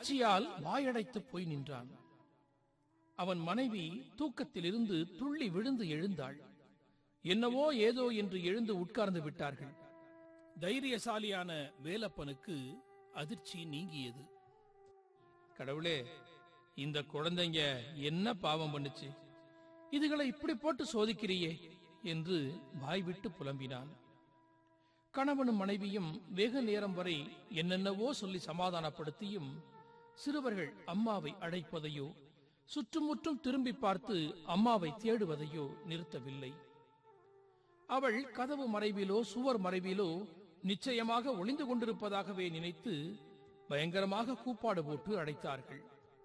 அதிர்ச்சியால் வாயடைத்து போய் நின்றான் அவன் மனைவி தூக்கத்திலிருந்து துள்ளி விழுந்து எழுந்தாள் என்னவோ ஏதோ என்று எழுந்து உட்கார்ந்து விட்டார்கள் தைரியசாலியான வேலப்பனுக்கு அதிர்ச்சி நீங்கியது கடவுளே இந்த குழந்தைங்க என்ன பாவம் பண்ணுச்சு இதுகளை இப்படி போட்டு சோதிக்கிறியே என்று வாய்விட்டு புலம்பினான் கணவனும் மனைவியும் வெகு நேரம் வரை என்னென்னவோ சொல்லி சமாதானப்படுத்தியும் சிறுவர்கள் அம்மாவை அழைப்பதையோ சுற்றுமுற்றும் திரும்பி பார்த்து அம்மாவை தேடுவதையோ நிறுத்தவில்லை அவள் கதவு மறைவிலோ சுவர் மறைவிலோ நிச்சயமாக ஒளிந்து கொண்டிருப்பதாகவே நினைத்து பயங்கரமாக கூப்பாடு போட்டு அழைத்தார்கள்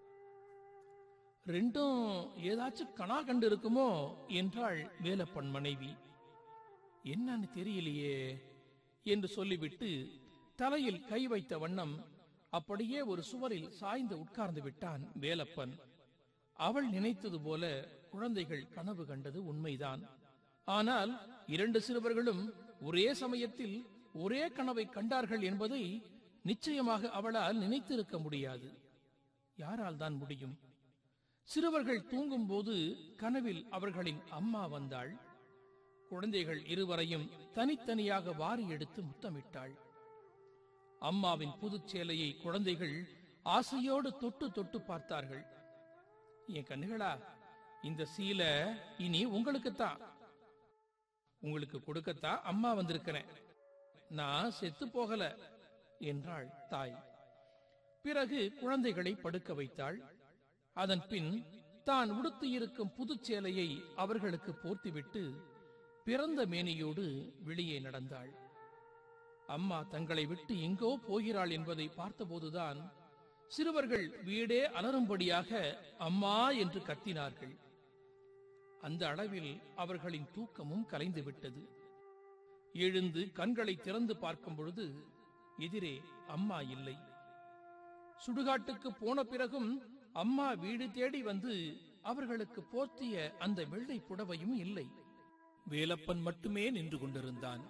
ரெண்டும் ஏதாச்சும் கணா கண்டு இருக்குமோ என்றாள் வேலப்பன் மனைவி என்னன்னு தெரியலையே என்று சொல்லிவிட்டு தலையில் கை வைத்த வண்ணம் அப்படியே ஒரு சுவரில் சாய்ந்து உட்கார்ந்து விட்டான் வேலப்பன் அவள் நினைத்தது போல குழந்தைகள் கனவு கண்டது உண்மைதான் ஆனால் இரண்டு சிறுவர்களும் ஒரே சமயத்தில் ஒரே கனவை கண்டார்கள் என்பதை நிச்சயமாக அவளால் நினைத்திருக்க முடியாது யாரால் தான் முடியும் சிறுவர்கள் தூங்கும்போது கனவில் அவர்களின் அம்மா வந்தாள் குழந்தைகள் இருவரையும் தனித்தனியாக வாரி எடுத்து முத்தமிட்டாள் அம்மாவின் புதுச் சேலையை குழந்தைகள் ஆசையோடு தொட்டு தொட்டு பார்த்தார்கள் என் கண்ணுகளா இந்த சீலை இனி உங்களுக்குத்தான் உங்களுக்கு கொடுக்கத்தான் அம்மா வந்திருக்கிறேன் நான் செத்து போகல என்றாள் தாய் பிறகு குழந்தைகளை படுக்க வைத்தாள் அதன் பின் தான் உடுத்தியிருக்கும் புதுச் சேலையை அவர்களுக்கு போர்த்திவிட்டு பிறந்த மேனியோடு வெளியே நடந்தாள் அம்மா தங்களை விட்டு எங்கோ போகிறாள் என்பதை பார்த்தபோதுதான் சிறுவர்கள் வீடே அலறும்படியாக அம்மா என்று கத்தினார்கள் அந்த அளவில் அவர்களின் தூக்கமும் கலைந்து விட்டது எழுந்து கண்களை திறந்து பார்க்கும் பொழுது எதிரே அம்மா இல்லை சுடுகாட்டுக்கு போன பிறகும் அம்மா வீடு தேடி வந்து அவர்களுக்கு போர்த்திய அந்த வெள்ளை புடவையும் இல்லை வேலப்பன் மட்டுமே நின்று கொண்டிருந்தான்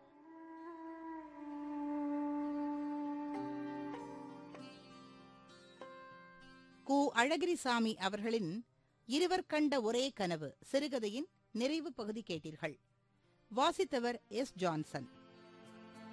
கு அழகிரிசாமி அவர்களின் இருவர் கண்ட ஒரே கனவு சிறுகதையின் நிறைவு பகுதி கேட்டீர்கள் வாசித்தவர் எஸ் ஜான்சன்